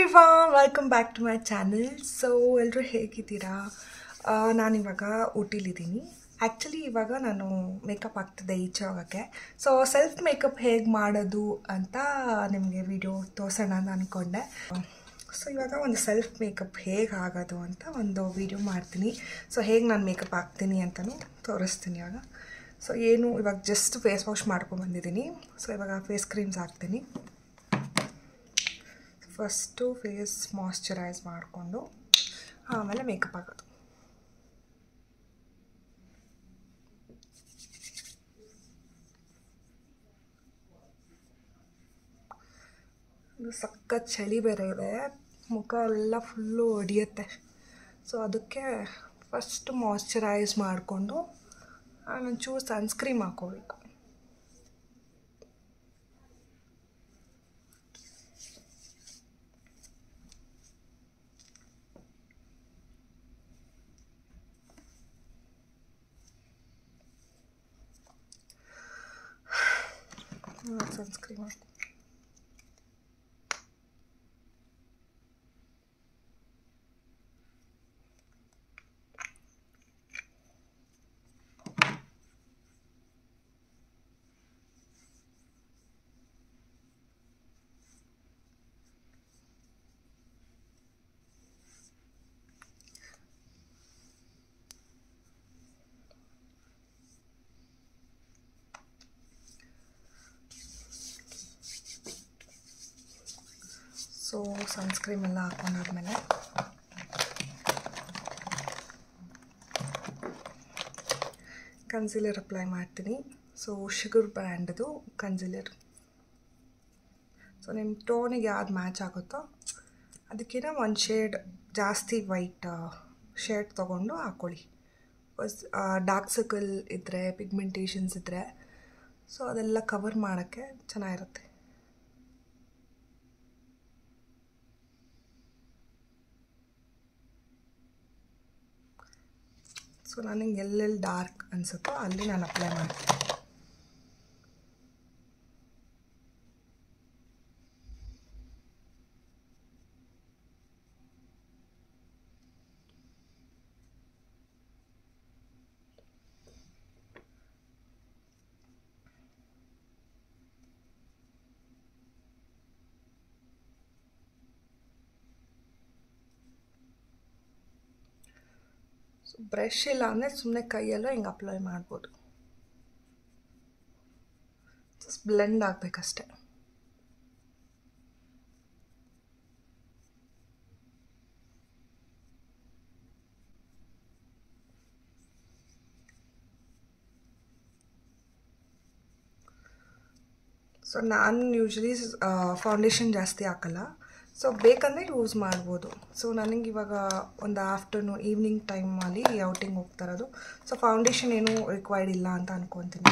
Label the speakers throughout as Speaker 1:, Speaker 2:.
Speaker 1: ಎವ್ರಿವಾ welcome back to my channel so ಎಲ್ಲರೂ ಹೇಗಿದ್ದೀರಾ ಆ, ನಾನಿವಾಗ ಊಟಿಲಿದ್ದೀನಿ ಆ್ಯಕ್ಚುಲಿ ಇವಾಗ ನಾನು ಮೇಕಪ್ ಆಗ್ತಿದ್ದೆ ಈಚೆ ಹೋಗೋಕ್ಕೆ ಸೊ ಸೆಲ್ಫ್ ಮೇಕಪ್ ಹೇಗೆ ಮಾಡೋದು ಅಂತ ನಿಮಗೆ ವಿಡಿಯೋ ತೋರಿಸೋಣ ಅಂತ ಅಂದ್ಕೊಂಡೆ ಸೊ ಇವಾಗ ಒಂದು ಸೆಲ್ಫ್ ಮೇಕಪ್ ಹೇಗೆ ಆಗೋದು ಅಂತ ಒಂದು ವಿಡಿಯೋ ಮಾಡ್ತೀನಿ ಸೊ ಹೇಗೆ ನಾನು ಮೇಕಪ್ ಹಾಕ್ತೀನಿ ಅಂತಲೂ ತೋರಿಸ್ತೀನಿ ಇವಾಗ ಸೊ ಏನು ಇವಾಗ ಜಸ್ಟ್ ಫೇಸ್ ವಾಶ್ ಮಾಡ್ಕೊಂಡ್ಬಂದಿದ್ದೀನಿ ಸೊ ಇವಾಗ ಫೇಸ್ ಕ್ರೀಮ್ಸ್ ಹಾಕ್ತೀನಿ ಫಸ್ಟು ಫೇಸ್ ಮಾಯ್ಶ್ಚರೈಸ್ ಮಾಡಿಕೊಂಡು ಆಮೇಲೆ ಮೇಕಪ್ ಆಗೋದು ಇದು ಸಖತ್ ಚಳಿ ಬೇರೆ ಇದೆ ಮುಖ ಎಲ್ಲ ಫುಲ್ಲು ಹೊಡಿಯುತ್ತೆ ಸೊ ಅದಕ್ಕೆ ಫಸ್ಟ್ ಮಾಯ್ಶ್ಚರೈಸ್ ಮಾಡಿಕೊಂಡು ಒಂಚೂರು ಸನ್ಸ್ಕ್ರೀಮ್ ಹಾಕೋಬೇಕು ಸನ್ಸ್ಕ್ರೀಮ್ ಹಾಕಿ ಸೊ ಸನ್ಸ್ಕ್ರೀಮ್ ಎಲ್ಲ ಹಾಕೊಂಡಾದ್ಮೇಲೆ ಕನ್ಸಿಲರ್ ಅಪ್ಲೈ ಮಾಡ್ತೀನಿ ಸೊ ಶುಗರ್ ಬ್ರ್ಯಾಂಡ್ದು ಕನ್ಸಿಲರ್ ಸೊ ನಿಮ್ಮ ಟೋನಿಗೆ ಯಾವ್ದು ಮ್ಯಾಚ್ ಆಗುತ್ತೋ ಅದಕ್ಕಿಂತ ಒಂದು ಶೇಡ್ ಜಾಸ್ತಿ ವೈಟ್ ಶೇಡ್ ತೊಗೊಂಡು ಹಾಕ್ಕೊಳ್ಳಿ ಡಾರ್ಕ್ ಸರ್ಕಲ್ ಇದ್ದರೆ ಪಿಗ್ಮೆಂಟೇಷನ್ಸ್ ಇದ್ದರೆ ಸೊ ಅದೆಲ್ಲ ಕವರ್ ಮಾಡೋಕ್ಕೆ ಚೆನ್ನಾಗಿರುತ್ತೆ ಸೊ ನನಗೆ ಎಲ್ಲೆಲ್ಲಿ ಡಾರ್ಕ್ ಅನಿಸುತ್ತೋ ಅಲ್ಲಿ ನಾನು ಅಪ್ಲೈ ಮಾಡ್ತೀನಿ ಸೊ ಬ್ರಷ್ ಇಲ್ಲ ಅಂದರೆ ಸುಮ್ಮನೆ ಕೈಯಲ್ಲೂ ಹಿಂಗೆ ಅಪ್ಲೈ ಮಾಡ್ಬೋದು ಜಸ್ಟ್ ಬ್ಲೆಂಡ್ ಆಗಬೇಕಷ್ಟೆ ಸೊ ನಾನು ಯೂಶ್ವಲಿ ಫೌಂಡೇಶನ್ ಜಾಸ್ತಿ ಹಾಕಲ್ಲ ಸೊ ಬೇಕಂದರೆ ಯೂಸ್ ಮಾಡ್ಬೋದು ಸೊ ನನಗೆ ಇವಾಗ ಒಂದು ಆಫ್ಟರ್ನೂನ್ ಈವ್ನಿಂಗ್ ಟೈಮಲ್ಲಿ ಔಟಿಂಗ್ ಹೋಗ್ತಾ ಇರೋದು ಸೊ ಫೌಂಡೇಶನ್ ಏನೂ ರಿಕ್ವೈರ್ಡ್ ಇಲ್ಲ ಅಂತ ಅನ್ಕೊತೀನಿ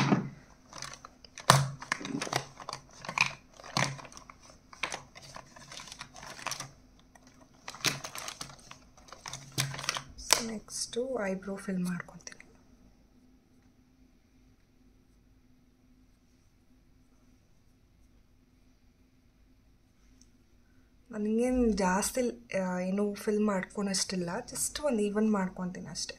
Speaker 1: ಸೊ ನೆಕ್ಸ್ಟು ಐಬ್ರೋ ಫಿಲ್ ಮಾಡ್ಕೊತೀನಿ ನನಗೇನು ಜಾಸ್ತಿ ಏನು ಫಿಲ್ ಮಾಡ್ಕೊಳಷ್ಟಿಲ್ಲ ಜಸ್ಟ್ ಒಂದು ಈವನ್ ಮಾಡ್ಕೊತೀನಿ ಅಷ್ಟೆ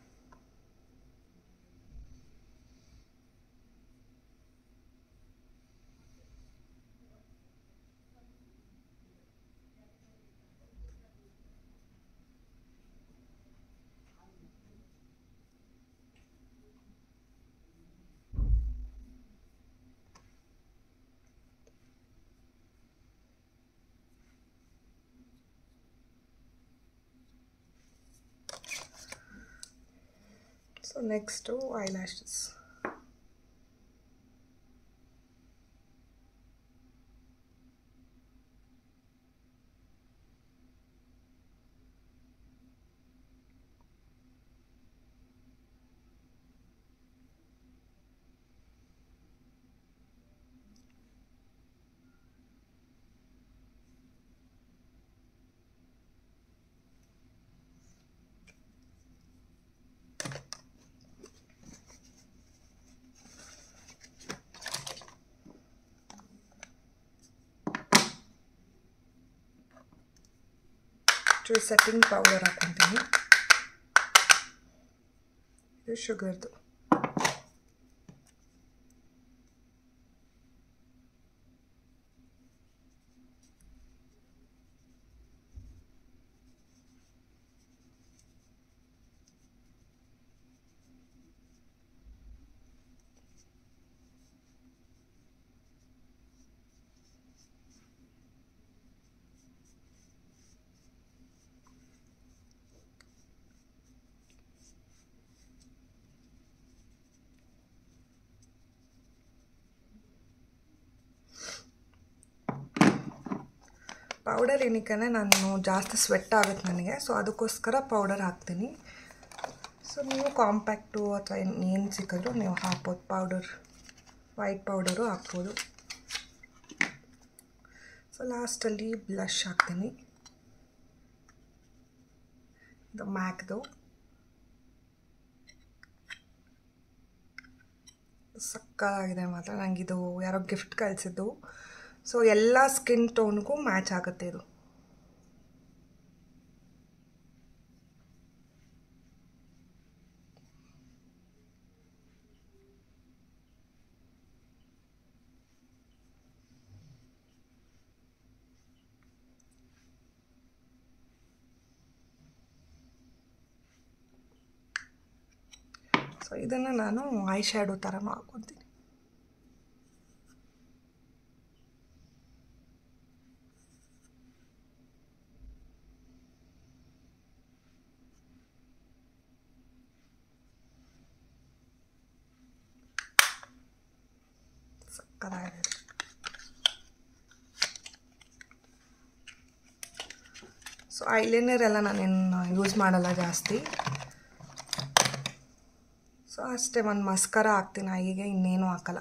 Speaker 1: ಸೊ ನೆಕ್ಸ್ಟು ಐಲ್ಯಾಶಸ್ ಇಷ್ಟು ಸೆಟ್ಟಿಂಗ್ ಪೌಡರ್ ಹಾಕ್ಕೊತೀನಿ ಇದು ಶುಗರ್ದು ಪೌಡರ್ ಏನಕ್ಕೆ ನಾನು ಜಾಸ್ತಿ ಸ್ವೆಟ್ ಆಗುತ್ತೆ ನನಗೆ ಸೊ ಅದಕ್ಕೋಸ್ಕರ ಪೌಡರ್ ಹಾಕ್ತೀನಿ ಸೊ ನೀವು ಕಾಂಪ್ಯಾಕ್ಟು ಅಥವಾ ಏನು ಸಿಕ್ಕಿದ್ರು ನೀವು ಹಾಕ್ಬೋದು ಪೌಡರ್ ವೈಟ್ ಪೌಡರು ಹಾಕ್ಬೋದು ಸೊ ಲಾಸ್ಟಲ್ಲಿ ಬ್ಲಷ್ ಹಾಕ್ತೀನಿ ಇದು ಮ್ಯಾಕ್ದು ಸಕ್ಕತ್ತಾಗಿದೆ ಮಾತ್ರ ನನಗಿದು ಯಾರೋ ಗಿಫ್ಟ್ ಕಳಿಸಿದ್ದು ಸೊ ಎಲ್ಲ ಸ್ಕಿನ್ ಟೋನ್ಗೂ ಮ್ಯಾಚ್ ಆಗುತ್ತೆ ಇದು ಸೊ ಇದನ್ನು ನಾನು ಐ ಶ್ಯಾಡೋ ಥರನೂ ಹಾಕ್ಕೊತೀನಿ ಸಕ್ಕತ್ತಾಗಿದೆ ಸೊ ಐಲೈನರ್ ಎಲ್ಲ ನಾನೇನು ಯೂಸ್ ಮಾಡಲ್ಲ ಜಾಸ್ತಿ ಸೊ ಅಷ್ಟೇ ಒಂದು ಮಸ್ಕರ ಹಾಕ್ತೀನಿ ಐಗೆ ಇನ್ನೇನು ಹಾಕಲ್ಲ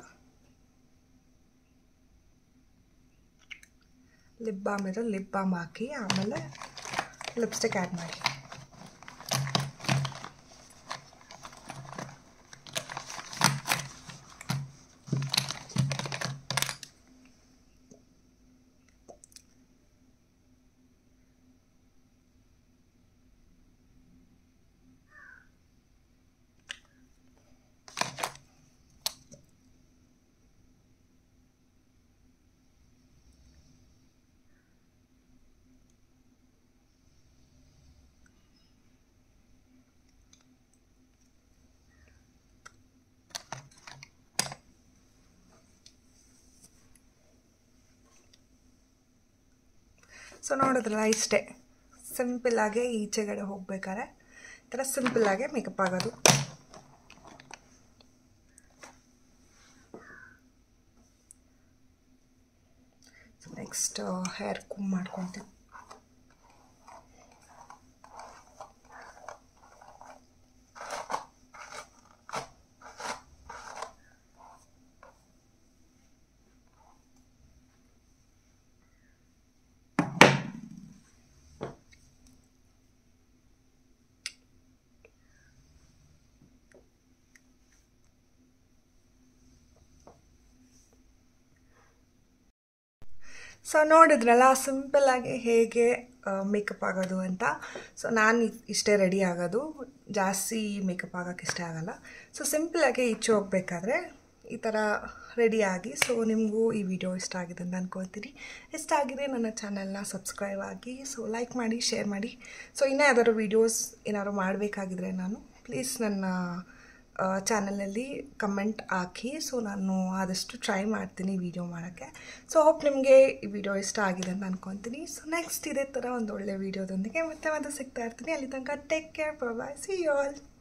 Speaker 1: ಲಿಪ್ ಬಾಮ್ ಇರೋ ಲಿಪ್ ಬಾಮ್ ಹಾಕಿ ಆಮೇಲೆ ಲಿಪ್ಸ್ಟಿಕ್ ಆ್ಯಡ್ ಮಾಡಿ ಸೊ ನೋಡಿದ್ರಲ್ಲ ಇಷ್ಟೇ ಸಿಂಪಲ್ಲಾಗೆ ಈಚೆಗಡೆ ಹೋಗ್ಬೇಕಾದ್ರೆ ಈ ಥರ ಸಿಂಪಲ್ಲಾಗೆ ಮೇಕಪ್ ಆಗೋದು ನೆಕ್ಸ್ಟ್ ಹೇರ್ ಕುಮ್ ಮಾಡ್ಕೊತೀನಿ ಸೊ ನೋಡಿದ್ರಲ್ಲ ಸಿಂಪಲ್ಲಾಗಿ ಹೇಗೆ ಮೇಕಪ್ ಆಗೋದು ಅಂತ ಸೊ ನಾನು ಇಷ್ಟೇ ರೆಡಿ ಆಗೋದು ಜಾಸ್ತಿ ಮೇಕಪ್ ಆಗೋಕ್ಕೆ ಇಷ್ಟ ಆಗಲ್ಲ ಸೊ ಸಿಂಪಲ್ಲಾಗಿ ಈಚೆ ಹೋಗ್ಬೇಕಾದ್ರೆ ಈ ಥರ ರೆಡಿಯಾಗಿ ಸೊ ನಿಮಗೂ ಈ ವಿಡಿಯೋ ಇಷ್ಟ ಆಗಿದೆ ಅಂತ ಅನ್ಕೊಳ್ತೀನಿ ಇಷ್ಟ ಆಗಿದೆ ನನ್ನ ಚಾನಲ್ನ ಸಬ್ಸ್ಕ್ರೈಬ್ ಆಗಿ ಸೊ ಲೈಕ್ ಮಾಡಿ ಶೇರ್ ಮಾಡಿ ಸೊ ಇನ್ನೂ ಯಾವ್ದಾದ್ರು ವೀಡಿಯೋಸ್ ಏನಾದ್ರು ಮಾಡಬೇಕಾಗಿದ್ರೆ ನಾನು ಪ್ಲೀಸ್ ನನ್ನ ಚಾನಲಲ್ಲಿ ಕಮೆಂಟ್ ಹಾಕಿ ಸೊ ನಾನು ಆದಷ್ಟು ಟ್ರೈ ಮಾಡ್ತೀನಿ ವಿಡಿಯೋ ಮಾಡೋಕ್ಕೆ ಸೊ ಹೋಪ್ ನಿಮಗೆ ಈ ವಿಡಿಯೋ ಇಷ್ಟ ಆಗಿದೆ ಅಂತ ಅನ್ಕೊತೀನಿ ಸೊ ನೆಕ್ಸ್ಟ್ ಇದೇ ಥರ ಒಂದು ಒಳ್ಳೆ ವೀಡಿಯೋದೊಂದಿಗೆ ಮತ್ತೆ ಮತ್ತೆ ಸಿಗ್ತಾ ಇರ್ತೀನಿ ಅಲ್ಲಿ ತನಕ take care bye see you all